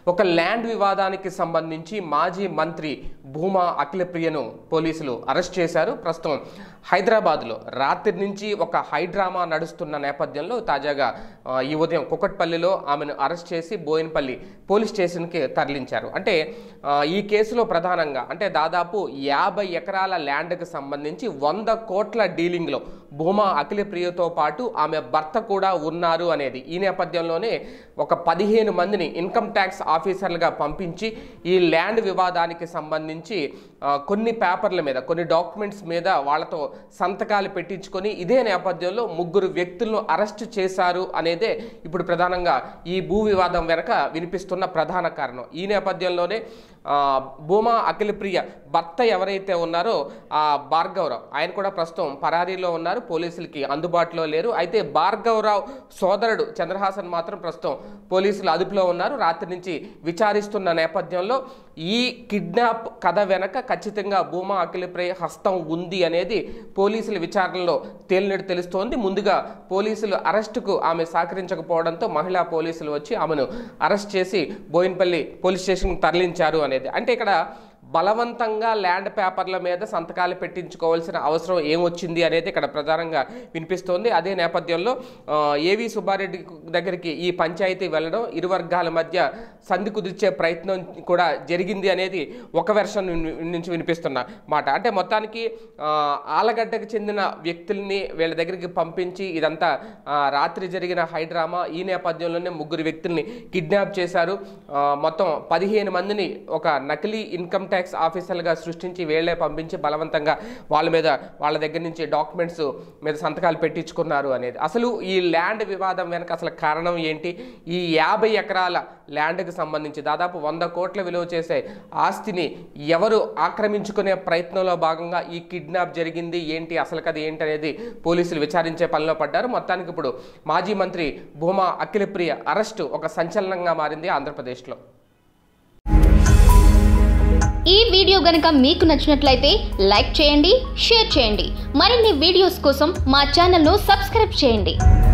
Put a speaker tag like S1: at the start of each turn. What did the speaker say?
S1: ఒక ల్యాండ్ వివాదానికి సంబంధించి మాజీ మంత్రి భూమా అఖిలప్రియను పోలీసులు అరెస్ట్ చేశారు ప్రస్తుతం హైదరాబాద్లో రాత్రి నుంచి ఒక హైడ్రామా నడుస్తున్న నేపథ్యంలో తాజాగా ఆ, ఈ ఉదయం కుకట్పల్లిలో ఆమెను అరెస్ట్ చేసి బోయినపల్లి పోలీస్ స్టేషన్కి తరలించారు అంటే ఆ, ఈ కేసులో ప్రధానంగా అంటే దాదాపు యాభై ఎకరాల ల్యాండ్కి సంబంధించి వంద కోట్ల డీలింగ్లో భూమా అఖిలప్రియతో పాటు ఆమె భర్త కూడా ఉన్నారు అనేది ఈ నేపథ్యంలోనే ఒక పదిహేను మందిని ఇన్కమ్ ట్యాక్స్ ఆఫీసర్లుగా పంపించి ఈ ల్యాండ్ వివాదానికి సంబంధించి ఆ, కొన్ని పేపర్ల మీద కొన్ని డాక్యుమెంట్స్ మీద వాళ్ళతో సంతకాలు పెట్టించుకొని ఇదే నేపథ్యంలో ముగ్గురు వ్యక్తులను అరెస్ట్ చేశారు అనేదే ఇప్పుడు ప్రధానంగా ఈ భూ వివాదం వెనక వినిపిస్తున్న ప్రధాన కారణం ఈ నేపథ్యంలోనే ఆ, భూమా అఖిలప్రియ భర్త ఎవరైతే ఉన్నారో ఆ భార్గవరావు ఆయన కూడా ప్రస్తుతం పరారీలో ఉన్నారు పోలీసులకి అందుబాటులో లేరు అయితే భార్గవరావు సోదరుడు చంద్రహాసన్ మాత్రం ప్రస్తుతం పోలీసులు అదుపులో ఉన్నారు రాత్రి నుంచి విచారిస్తున్న నేపథ్యంలో ఈ కిడ్నాప్ కథ వెనక ఖచ్చితంగా భూమా అఖిలప్రియ హస్తం ఉంది అనేది పోలీసుల విచారణలో తేలినట్టు తెలుస్తోంది ముందుగా పోలీసులు అరెస్టుకు ఆమె సహకరించకపోవడంతో మహిళా పోలీసులు వచ్చి ఆమెను అరెస్ట్ చేసి బోయిన్పల్లి పోలీస్ స్టేషన్కి తరలించారు అనేది అంటే ఇక్కడ బలవంతంగా ల్యాండ్ పేపర్ల మీద సంతకాలు పెట్టించుకోవాల్సిన అవసరం ఏమొచ్చింది అనేది ఇక్కడ ప్రధానంగా వినిపిస్తోంది అదే నేపథ్యంలో ఆ, ఏవి సుబ్బారెడ్డి దగ్గరికి ఈ పంచాయతీ వెళ్ళడం ఇరు వర్గాల మధ్య సంధి కుదిర్చే ప్రయత్నం కూడా జరిగింది అనేది ఒక వెర్షన్ నుంచి వినిపిస్తున్న మాట అంటే మొత్తానికి ఆ, ఆలగడ్డకు చెందిన వ్యక్తుల్ని వీళ్ళ దగ్గరికి పంపించి ఇదంతా ఆ, రాత్రి జరిగిన హైడ్రామా ఈ నేపథ్యంలోనే ముగ్గురు వ్యక్తుల్ని కిడ్నాప్ చేశారు ఆ, మొత్తం పదిహేను మందిని ఒక నకిలీ ఇన్కమ్ ట్యాక్స్ ఆఫీసర్లుగా సృష్టించి వీళ్ళే పంపించి బలవంతంగా వాళ్ళ మీద వాళ్ళ దగ్గర నుంచి డాక్యుమెంట్స్ మీద సంతకాలు పెట్టించుకున్నారు అనేది అసలు ఈ ల్యాండ్ వివాదం వెనక అసలు కారణం ఏంటి ఈ యాభై ఎకరాల ల్యాండ్కి సంబంధించి దాదాపు వంద కోట్ల విలువ చేసే ఆస్తిని ఎవరు ఆక్రమించుకునే ప్రయత్నంలో భాగంగా ఈ కిడ్నాప్ జరిగింది ఏంటి అసలు కథ ఏంటి అనేది పోలీసులు విచారించే పనిలో పడ్డారు మొత్తానికి ఇప్పుడు మాజీ మంత్రి భూమా అఖిలప్రియ అరెస్టు ఒక సంచలనంగా మారింది ఆంధ్రప్రదేశ్లో
S2: ఈ వీడియో గనుక మీకు నచ్చినట్లయితే లైక్ చేయండి షేర్ చేయండి మరిన్ని వీడియోస్ కోసం మా ఛానల్ను సబ్స్క్రైబ్ చేయండి